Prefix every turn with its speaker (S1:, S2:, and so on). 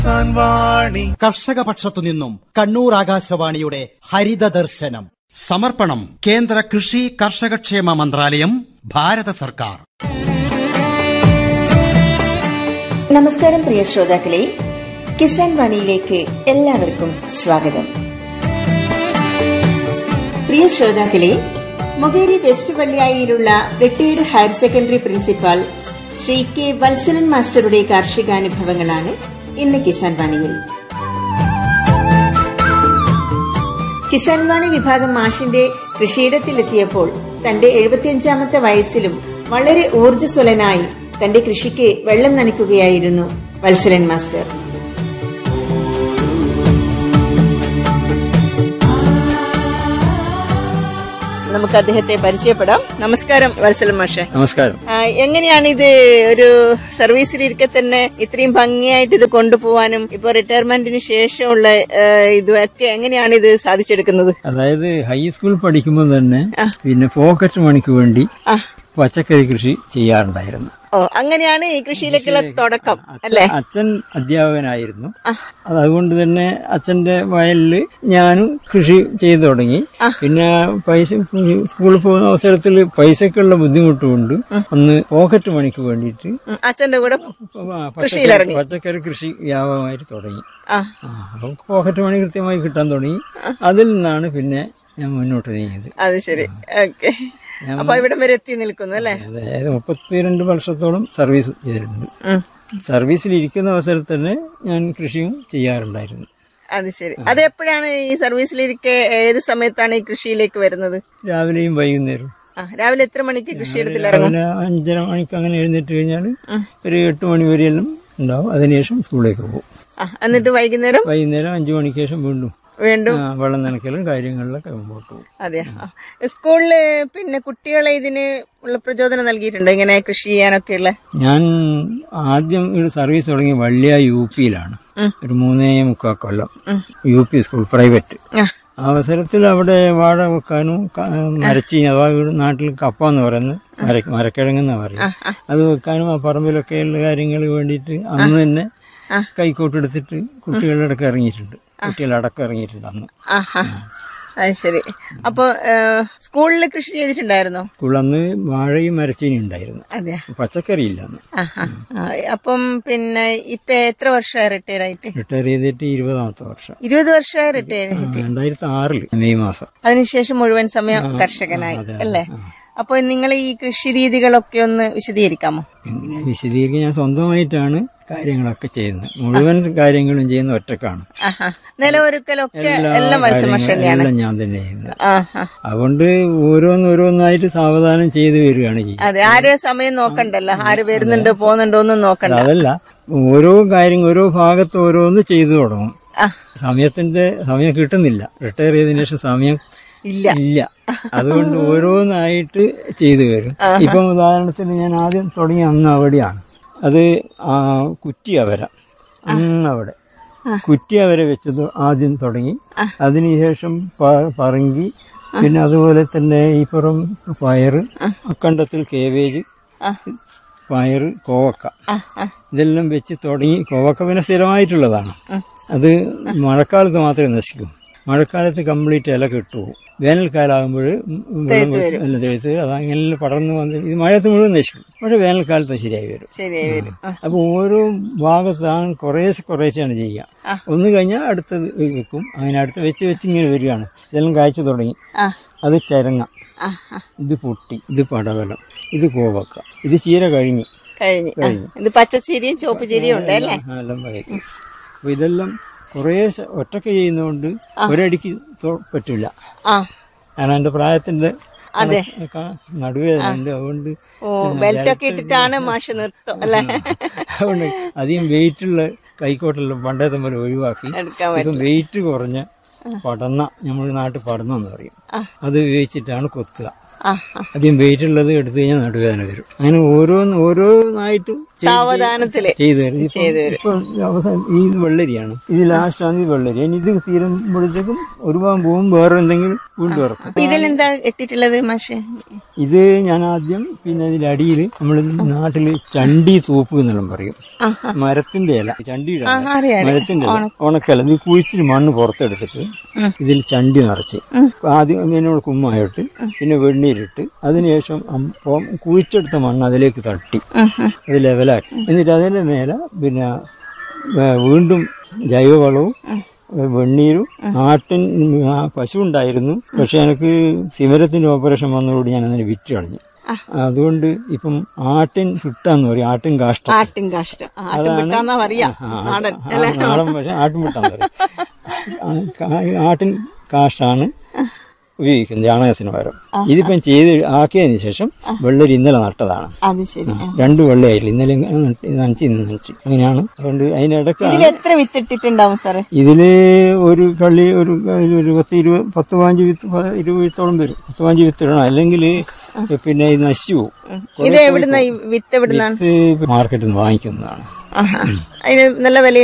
S1: കിസാൻ വാണി
S2: കർഷക പക്ഷത്തു നിന്നും കണ്ണൂർ ആകാശവാണിയുടെ ഹരിത ദർശനം സമർപ്പണം കേന്ദ്ര കൃഷി കർഷകക്ഷേമ മന്ത്രാലയം ഭാരത സർക്കാർ
S3: നമസ്കാരം പ്രിയ ശ്രോതാക്കളെ കിസാൻ വാണിയിലേക്ക് എല്ലാവർക്കും സ്വാഗതം പ്രിയ ശ്രോതാക്കളെ മൊകേരി വെസ്റ്റ് പള്ളിയായിലുള്ള retired higher secondary principal Shri K Valsalan മാസ്റ്ററുടെ കാർഷികാനുഭവങ്ങളാണ് ഇന്ന് കിസാൻ വാണിയിൽ കിസാൻ വാണി വിഭാഗം മാഷിന്റെ കൃഷിയിടത്തിലെത്തിയപ്പോൾ തന്റെ എഴുപത്തിയഞ്ചാമത്തെ വയസ്സിലും വളരെ ഊർജ്ജസ്വലനായി തന്റെ കൃഷിക്ക് വെള്ളം നനയ്ക്കുകയായിരുന്നു വത്സലൻ മാസ്റ്റർ നമുക്ക് അദ്ദേഹത്തെ പരിചയപ്പെടാം നമസ്കാരം വത്സലൻ മാഷെ
S4: നമസ്കാരം
S3: ആ, എങ്ങനെയാണ് ഇത് ഒരു സർവീസിലിരിക്കെ തന്നെ ഇത്രയും ഭംഗിയായിട്ട് ഇത് കൊണ്ടുപോകാനും ഇപ്പൊ റിട്ടയർമെന്റിന് ശേഷമുള്ള ആ, ഇതൊക്കെ എങ്ങനെയാണ് ഇത് സാധിച്ചെടുക്കുന്നത്
S4: അതായത് ഹൈസ്കൂൾ പഠിക്കുമ്പോൾ തന്നെ പിന്നെ പോക്കറ്റ് മണിക്ക് വേണ്ടി
S3: ആ.
S4: പച്ചക്കറി കൃഷി ചെയ്യാറുണ്ടായിരുന്നു
S3: ഓ അങ്ങനെയാണ് ഈ കൃഷിയിലേക്കുള്ള തുടക്കം അല്ലേ
S4: അച്ഛൻ അധ്യാപകനായിരുന്നു അത് അതുകൊണ്ട് തന്നെ അച്ഛന്റെ വയലില് ഞാനും കൃഷി ചെയ്തു തുടങ്ങി പിന്നെ പൈസ സ്കൂളിൽ പോകുന്ന അവസരത്തിൽ പൈസക്കുള്ള ബുദ്ധിമുട്ട് കൊണ്ട് ഒന്ന് പോക്കറ്റ് മണിക്ക് വേണ്ടിയിട്ട്
S3: ഉം, അച്ഛന്റെ കൂടെ
S4: പച്ചക്കറി
S3: കൃഷിയിലിറങ്ങി.
S4: പച്ചക്കറി കൃഷി വ്യാപകമായിട്ട് തുടങ്ങി
S3: ആ
S4: ആ, അപ്പം പോക്കറ്റ് മണി കൃത്യമായി കിട്ടാൻ തുടങ്ങി അതിൽ നിന്നാണ് പിന്നെ ഞാൻ മുന്നോട്ട് നീങ്ങിയത്
S3: അത് ശരി ഓക്കെ അപ്പൊ ഇവിടം വരെ എത്തി നിൽക്കുന്നു അല്ലേ
S4: അതായത് മുപ്പത്തിരണ്ട് വർഷത്തോളം സർവീസ് ചെയ്തിട്ടുണ്ട്
S3: ഉം,
S4: സർവീസിൽ ഇരിക്കുന്ന അവസരത്തിൽ തന്നെ ഞാൻ കൃഷിയും ചെയ്യാറുണ്ടായിരുന്നു
S3: അത് ശരി അത് എപ്പോഴാണ് ഈ സർവീസിലിരിക്കെ ഏത് സമയത്താണ് ഈ കൃഷിയിലേക്ക് വരുന്നത്
S4: രാവിലെയും വൈകുന്നേരവും
S3: ആ രാവിലെ എത്ര മണിക്ക് കൃഷിയിടത്തിൽ ഇറങ്ങും
S4: രാവിലെ അഞ്ചര മണിക്ക് അങ്ങനെ എഴുന്നേറ്റ് കഴിഞ്ഞാൽ ഒരു എട്ട് മണി വരെയെല്ലാം ഉണ്ടാവും അതിനുശേഷം സ്കൂളിലേക്ക് പോകും
S3: ആ എന്നിട്ട് വൈകുന്നേരം
S4: വൈകുന്നേരം അഞ്ചു മണിക്ക് ശേഷം വീണ്ടും
S3: വീണ്ടും
S4: ആ, വെള്ളം നനയ്ക്കലും കാര്യങ്ങളിലൊക്കെ മുമ്പോട്ട് പോകും
S3: അതെ ആ. സ്കൂളില് പിന്നെ കുട്ടികളെ ഇതിന് ഉള്ള പ്രചോദനം നൽകിയിട്ടുണ്ടോ ഇങ്ങനെ കൃഷി ചെയ്യാനൊക്കെ ഉള്ള
S4: ഞാൻ ആദ്യം ഒരു സർവീസ് തുടങ്ങി വള്ളിയ യു പിയിലാണ് ഒരു മൂന്നേ മുക്കാൽ കൊല്ലം യു പി സ്കൂൾ പ്രൈവറ്റ്
S3: ആ.
S4: ആ അവസരത്തിൽ അവിടെ വാഴ വെക്കാനും ക- മരച്ചീനി അഥവാ ഇവിടെ നാട്ടിൽ കപ്പ എന്ന് പറയുന്നത് മര മരക്കിഴങ്ങെന്ന് പറയും അത് വെക്കാനും ആ പറമ്പിലൊക്കെയുള്ള കാര്യങ്ങൾ വേണ്ടിയിട്ട് അന്ന് തന്നെ കൈക്കോട്ടെടുത്തിട്ട് കുട്ടികളുടെ ഇറങ്ങിയിട്ടുണ്ട് കുട്ടികളടക്കം ഇറങ്ങിയിട്ടുണ്ട് അന്ന്
S3: ആഹാ അത് ശരി അപ്പൊ സ്കൂളിൽ കൃഷി ചെയ്തിട്ടുണ്ടായിരുന്നോ
S4: സ്കൂളിൽ അന്ന് വാഴയും മരച്ചീനി ഉണ്ടായിരുന്നു
S3: അതെ
S4: പച്ചക്കറി ഇല്ല അന്ന്
S3: ആഹാ ആ, അപ്പം പിന്നെ ഇപ്പൊ എത്ര വർഷമായി റിട്ടയർഡ് ആയിട്ട്
S4: റിട്ടയർ ചെയ്തിട്ട് ഇരുപതാമത്തെ വർഷം
S3: ഇരുപത് വർഷമായി റിട്ടയർഡ് ആയിട്ട്
S4: രണ്ടായിരത്തി ആറില് മെയ് മാസം
S3: അതിനുശേഷം മുഴുവൻ സമയം കർഷകനായി അല്ലേ അപ്പൊ നിങ്ങൾ ഈ കൃഷി രീതികളൊക്കെ ഒന്ന് വിശദീകരിക്കാമോ
S4: എങ്ങനെ വിശദീകരിക്കാൻ ഞാൻ സ്വന്തമായിട്ടാണ് കാര്യങ്ങളൊക്കെ ചെയ്യുന്നത് മുഴുവൻ കാര്യങ്ങളും ചെയ്യുന്ന ഒറ്റക്കാണ്
S3: ആഹാ നിലവൊരുക്കലൊക്കെ
S4: എല്ലാ
S3: എല്ലാം മത്സ്യമർഷ
S4: കാര്യങ്ങളും
S3: തന്നെയാണ്
S4: എല്ലാം ഞാൻ തന്നെ ചെയ്യുന്നത്
S3: ആഹാ
S4: അതുകൊണ്ട് ഓരോന്നോരോന്നായിട്ട് സാവധാനം ചെയ്തു വരികയാണ് ചെയ്യുന്നത്
S3: അതെ ആരെ സമയം നോക്കണ്ടല്ലോ ആര് വരുന്നുണ്ട് പോകുന്നുണ്ടോ ഒന്നും നോക്കണ്ട
S4: അതല്ല ഓരോ കാര്യം ഓരോ ഭാഗത്ത് ഓരോന്ന് ചെയ്തു തുടങ്ങും
S3: ആ.
S4: സമയത്തിന്റെ സമയം കിട്ടുന്നില്ല റിട്ടയർ ചെയ്തതിനു ശേഷം സമയം
S3: ഇല്ല
S4: ഇല്ല അതുകൊണ്ട് ഓരോന്നായിട്ട് ചെയ്തു വരും ഇപ്പം ഉദാഹരണത്തിന് ഞാൻ ആദ്യം തുടങ്ങിയ അങ്ങ് അവിടെയാണ് അത് ആ കുറ്റി അവര അങ്ങ് അവിടെ കുറ്റി അവര വെച്ചത് ആദ്യം തുടങ്ങി അതിനുശേഷം പ- പറങ്കി പിന്നെ അതുപോലെ തന്നെ ഈ പുറം പയറ് അക്കണ്ടത്തിൽ കേവേജ് പയറ് കോവക്ക ഇതെല്ലാം വെച്ച് തുടങ്ങി കോവക്ക പിന്നെ സ്ഥിരമായിട്ടുള്ളതാണ് അത് മഴക്കാലത്ത് മാത്രമേ നശിക്കൂ മഴക്കാലത്ത് കംപ്ലീറ്റ് ഇല കിട്ടുപോകും വേനൽക്കാലാകുമ്പോൾ എല്ലാം തെഴുത്ത് അതങ്ങനെ പടർന്നു വന്ന് ഇത് മഴയത്ത് മുഴുവൻ നശിക്കും പക്ഷെ വേനൽക്കാലത്ത് ശരിയായി വരും
S3: ശരിയായി വരും ആ,
S4: അപ്പോൾ ഓരോ ഭാഗത്താണ് കുറേശ്ശെ കുറേശ്ശെയാണ് ചെയ്യുക ഒന്ന് കഴിഞ്ഞാൽ അടുത്തത് വെക്കും അങ്ങനെ അടുത്ത് വെച്ച് വെച്ച് ഇങ്ങനെ വരികയാണ് ഇതെല്ലാം കായ്ച്ചു തുടങ്ങി
S3: ആ.
S4: അത് ചരങ്ങ
S3: ആ, ആ,
S4: ഇത് പൊട്ടി ഇത് പടവലം ഇത് കോവക്ക ഇത് ചീര കഴിഞ്ഞ്
S3: കഴിഞ്ഞ് ആ, ഇത് പച്ചച്ചീരിയും ചുവപ്പ് ചീരിയും ഉണ്ട് അല്ലേ
S4: ആ, എല്ലാം വയക്കും അപ്പൊ ഇതെല്ലാം കുറേ ഒറ്റക്ക് ചെയ്യുന്നതുകൊണ്ട് ഒരടിക്ക് തൊ- പറ്റില്ല
S3: ആ
S4: കാരണം എൻ്റെ പ്രായത്തിന്റെ
S3: അതെ.
S4: ക- നടുവേദന ഉണ്ട് അതുകൊണ്ട്
S3: ഓ ബെൽറ്റ് ഒക്കെ ഇട്ടിട്ടാണ് മാഷ് നിർത്തും അല്ലേ
S4: അതുകൊണ്ട് അധികം വെയിറ്റുള്ള കൈക്കോട്ടെല്ലാം പണ്ടത്തെ പോലെ ഒഴിവാക്കി
S3: എടുക്കാൻ
S4: ഇപ്പം വെയിറ്റ് കുറഞ്ഞ പടന്ന നമ്മൾ നാട്ടിൽ പടന്ന എന്ന് പറയും അത് ഉപയോഗിച്ചിട്ടാണ് കൊത്തുക
S3: ആ ആ.
S4: അധികം വെയിറ്റ് ഉള്ളത് എടുത്തു കഴിഞ്ഞാൽ നടുവേദന വരും അങ്ങനെ ഓരോന്ന് ഓരോന്നായിട്ടും ചെയ്ത്
S3: സാവധാനത്തില്
S4: ചെയ്തു തരും ഇപ്പം- ഇപ്പം അവസാനം ഈ വെള്ളരിയാണ് ഇത് ലാസ്റ്റ് ആണ് ഈ വെള്ളരി ഇനി ഇത് തീരുമ്പോഴത്തേക്കും ഒരു ഭാഗം പോകും വേറെ എന്തെങ്കിലും വീണ്ടും ഇറക്കും
S3: അപ്പൊ ഇതിലെന്താ ഇട്ടിട്ടുള്ളത് മാഷെ
S4: ഇത് ഞാൻ ആദ്യം പിന്നെ ഇതിലടിയിൽ നമ്മൾ നാട്ടില് ചണ്ടി തൂപ്പ് എന്നെല്ലാം പറയും മരത്തിന്റെ ഇല ചണ്ടിയുടെ അല്ല.
S3: അറിയാം,
S4: മരത്തിന്റെ ഇല ഉണക്കല ഇത് കുഴിച്ചിട്ട് മണ്ണ് പുറത്തെടുത്തിട്ട് ഇതിൽ ചണ്ടി നിറച്ച് ആദ്യം അതിനോട് കുമ്മായിട്ട് പിന്നെ വെണ്ണീരിട്ട് അതിനുശേഷം അം- പൊ- കുഴിച്ചെടുത്ത മണ്ണ് അതിലേക്ക് തട്ടി അത് ലെവലാക്കി എന്നിട്ട് അതിന്റെ മേലെ പിന്നെ വേ- വീണ്ടും ജൈവവളവും വെണ്ണീരും ആട്ടിൻ ആ, പശു ഉണ്ടായിരുന്നു പക്ഷെ എനിക്ക് സിമരത്തിന്റെ ഓപ്പറേഷൻ വന്നതോടുകൂടി ഞാൻ അതിനെ വിറ്റ് കളഞ്ഞു അതുകൊണ്ട് ഇപ്പം ആട്ടിൻ ഫിട്ടാന്ന് പറയും ആട്ടിൻ കാഷ്ടം
S3: ആട്ടിൻ കാഷ്ടം ആട്ടിൻ വിട്ടാന്നാ പറയാ
S4: ആ,
S3: നാടൻ
S4: ആ, നാടൻ പക്ഷെ ആട്ടിൻ ഫിട്ടാന്ന് പറയും ആ, കാ- ആട്ടിൻ കാഷ്ടാണ് ഉപയോഗിക്കുന്നത് ചാണകത്തിന് പകരം ഇതിപ്പം ചെയ്ത് ആക്കിയതിന് ശേഷം വെള്ളരി ഇന്നലെ നട്ടതാണ്
S3: അത് ശരി
S4: രണ്ട് വെള്ളയായില്ല ഇന്നലെ നട്ട് നനച്ച് ഇന്ന് നനച്ച് അങ്ങനെയാണ് അതുകൊണ്ട് അതിനിടക്ക്
S3: ഇതിൽ എത്ര വിത്ത് ഇട്ടിട്ടുണ്ടാവും സാറേ
S4: ഇതില് ഒരു കള്ളി ഒരു കള്ളി ഒരു പത്ത് ഇരുപത് പത്ത് പതിനഞ്ച് വിത്ത് പ- ഇരുപത് വിത്തോളം വരും പത്ത് പതിനഞ്ച് വിത്ത് ഇടണം അല്ലെങ്കിൽ പിന്നെ ഇത് നശിച്ചു പോകും
S3: ഇത് എവിടുന്ന ഈ വിത്ത് എവിടുന്നാണ്
S4: വിത്ത് മാർക്കറ്റിൽ നിന്ന് വാങ്ങിക്കുന്നതാണ്
S3: ആഹാ. അതിന് നല്ല വില